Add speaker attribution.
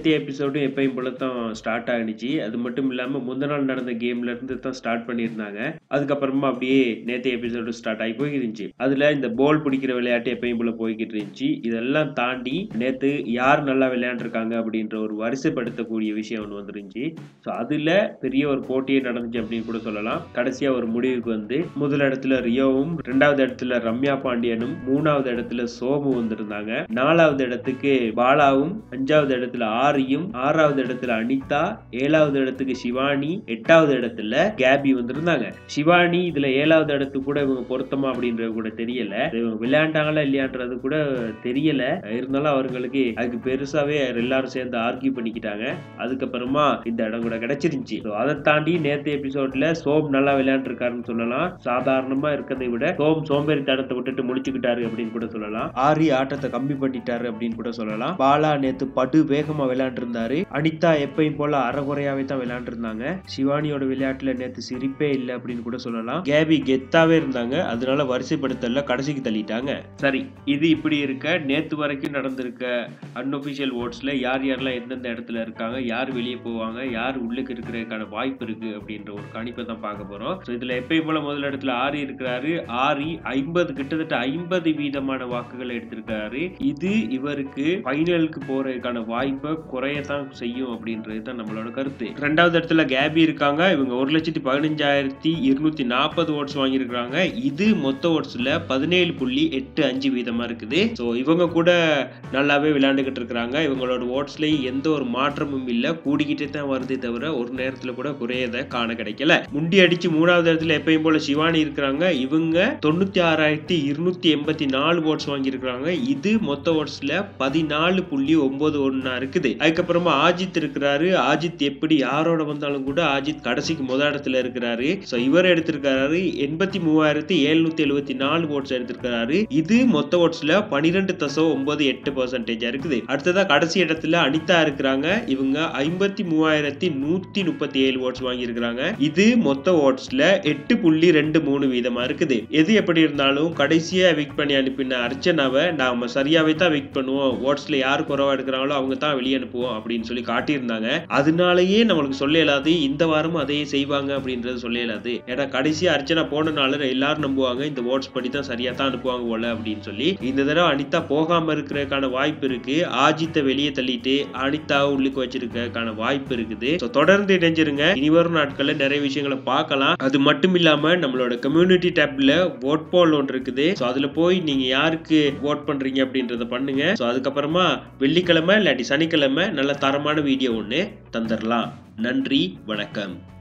Speaker 1: நேற்றைய எபிசோடும் எப்பயும் போல தான் ஸ்டார்ட் ஆகிடுச்சு அது மட்டும் இல்லாமல் முந்த நாள் நடந்த கேம்ல இருந்து தான் ஸ்டார்ட் பண்ணியிருந்தாங்க அதுக்கப்புறமா அப்படியே நேற்றைய எபிசோடு ஸ்டார்ட் ஆகி போய்கிட்டு இருந்துச்சு அதில் இந்த பால் பிடிக்கிற விளையாட்டு எப்பயும் போல போய்கிட்டு இருந்துச்சு இதெல்லாம் தாண்டி நேற்று யார் நல்லா விளையாண்டுருக்காங்க அப்படின்ற ஒரு வரிசைப்படுத்தக்கூடிய விஷயம் ஒன்று வந்துருந்துச்சு ஸோ அதில் பெரிய ஒரு போட்டியே நடந்துச்சு அப்படின்னு கூட சொல்லலாம் கடைசியாக ஒரு முடிவுக்கு வந்து முதல் இடத்துல ரியோவும் ரெண்டாவது இடத்துல ரம்யா பாண்டியனும் மூணாவது இடத்துல சோமு வந்திருந்தாங்க நாலாவது இடத்துக்கு பாலாவும் அஞ்சாவது இடத்துல ஆரியும் ஆறாவது இடத்துல அனிதா ஏழாவது இடத்துக்கு சிவானி எட்டாவது இடத்துல கேபி வந்திருந்தாங்க சிவானி இதுல ஏழாவது இடத்துக்கு கூட இவங்க பொருத்தமா அப்படின்றது கூட தெரியல இவங்க விளையாண்டாங்களா இல்லையான்றது கூட தெரியல இருந்தாலும் அவர்களுக்கு அதுக்கு பெருசாவே எல்லாரும் சேர்ந்து ஆர்கியூ பண்ணிக்கிட்டாங்க அதுக்கப்புறமா இந்த இடம் கூட கிடைச்சிருந்துச்சு So, அதை தாண்டி நேத்து எபிசோட்ல சோம் நல்லா விளையாண்டுருக்காருன்னு சொல்லலாம் சாதாரணமா இருக்கிறதை விட சோம் சோம்பேறி தடத்தை விட்டுட்டு முடிச்சுக்கிட்டாரு அப்படின்னு கூட சொல்லலாம் ஆரி ஆட்டத்தை கம்மி பண்ணிட்டாரு அப்படின்னு கூட சொல்லலாம் பாலா நேத்து படு வேகமா விளையாண்டுருந்தாரு அனிதா எப்பயும் போல அறகுறையாவே தான் விளையாண்டுருந்தாங்க சிவானியோட விளையாட்டுல நேத்து சிரிப்பே இல்லை அப்படின்னு கூட சொல்லலாம் கேபி கெத்தாவே இருந்தாங்க அதனால வரிசைப்படுத்தல கடைசிக்கு தள்ளிட்டாங்க சரி இது இப்படி இருக்க நேத்து வரைக்கும் நடந்திருக்க அன்ஒபிஷியல் ஓட்ஸ்ல யார் யாரெல்லாம் எந்தெந்த இடத்துல இருக்காங்க யார் வெளியே போவாங்க யார் உள்ளுக்கு இருக்கிறதுக்கான வாய்ப்பு இருக்கு அப்படின்ற ஒரு கணிப்பை தான் பார்க்க போறோம் ஸோ இதுல எப்பயும் போல முதல் இடத்துல ஆரி இருக்கிறாரு ஆரி ஐம்பது கிட்டத்தட்ட ஐம்பது வீதமான வாக்குகளை எடுத்திருக்காரு இது இவருக்கு ஃபைனலுக்கு போறதுக்கான வாய்ப்பை குறையத்தான் செய்யும் அப்படின்றது தான் நம்மளோட கருத்து ரெண்டாவது இடத்துல கேபி இருக்காங்க இவங்க ஒரு லட்சத்தி பதினஞ்சாயிரத்தி இருநூத்தி நாற்பது ஓட்ஸ் வாங்கியிருக்காங்க இது மொத்த ஓட்ஸ்ல பதினேழு புள்ளி எட்டு அஞ்சு வீதமா இருக்குது ஸோ இவங்க கூட நல்லாவே விளையாண்டுகிட்டு இருக்கிறாங்க இவங்களோட ஓட்ஸ்லயும் எந்த ஒரு மாற்றமும் இல்லை கூடிக்கிட்டே தான் வருதே தவிர ஒரு நேரத்துல கூட குறையத காண கிடைக்கல முண்டி அடிச்சு மூணாவது இடத்துல எப்பயும் போல சிவானி இருக்கிறாங்க இவங்க தொண்ணூத்தி ஆறாயிரத்தி இருநூத்தி எண்பத்தி நாலு ஓட்ஸ் வாங்கியிருக்கிறாங்க இது மொத்த ஓட்ஸ்ல பதினாலு புள்ளி ஒன்பது ஒன்னா இருக்குது அதுக்கப்புறமா ஆஜித் இருக்கிறாரு ஆஜித் எப்படி யாரோட வந்தாலும் கூட ஆஜித் கடைசிக்கு முத இடத்துல இருக்கிறாரு ஸோ இவர் எடுத்திருக்கிறாரு எண்பத்தி மூவாயிரத்தி எழுநூத்தி எழுபத்தி நாலு ஓட்ஸ் எடுத்திருக்கிறாரு இது மொத்த ஓட்ஸ்ல பனிரெண்டு தசம் ஒன்பது எட்டு பர்சன்டேஜா இருக்குது அடுத்ததா கடைசி இடத்துல அனிதா இருக்கிறாங்க இவங்க ஐம்பத்தி மூவாயிரத்தி நூத்தி முப்பத்தி ஏழு ஓட்ஸ் வாங்கியிருக்கிறாங்க இது மொத்த ஓட்ஸ்ல எட்டு புள்ளி ரெண்டு மூணு வீதமா இருக்குது எது எப்படி இருந்தாலும் கடைசியா விக் பண்ணி அனுப்பின அர்ச்சனாவை நாம சரியாவே தான் விக் பண்ணுவோம் ஓட்ஸ்ல யார் குறைவா எடுக்கிறாங்களோ அவங்க தான் வெளியே அனுப்புவோம் அப்படின்னு சொல்லி காட்டியிருந்தாங்க அதனாலயே நம்மளுக்கு சொல்ல இயலாது இந்த வாரமும் அதையே செய்வாங்க அப்படின்றது சொல்ல இயலாது ஏன்னா கடைசியா அர்ச்சனா போனனால எல்லாரும் நம்புவாங்க இந்த ஓட்ஸ் படி தான் சரியா தான் அனுப்புவாங்க போல அப்படின்னு சொல்லி இந்த தடவை அனிதா போகாம இருக்கிறதுக்கான வாய்ப்பு இருக்கு ஆஜித்தை வெளியே தள்ளிட்டு அனிதா உள்ளுக்கு வச்சிருக்கிறதுக்கான வாய்ப்பு இருக்குது So, தொடர்ந்து இணைஞ்சிருங்க இனி வரும் நாட்கள்ல நிறைய விஷயங்களை பார்க்கலாம் அது மட்டும் இல்லாம நம்மளோட கம்யூனிட்டி டேப்ல ஓட் போல் ஒன்று இருக்குது ஸோ அதுல போய் நீங்க யாருக்கு ஓட் பண்றீங்க அப்படின்றத பண்ணுங்க ஸோ அதுக்கப்புறமா வெள்ளிக்கிழமை இல்லாட்டி சனிக்கிழமை நல்ல தரமான வீடியோ ஒன்று தந்துடலாம் நன்றி வணக்கம்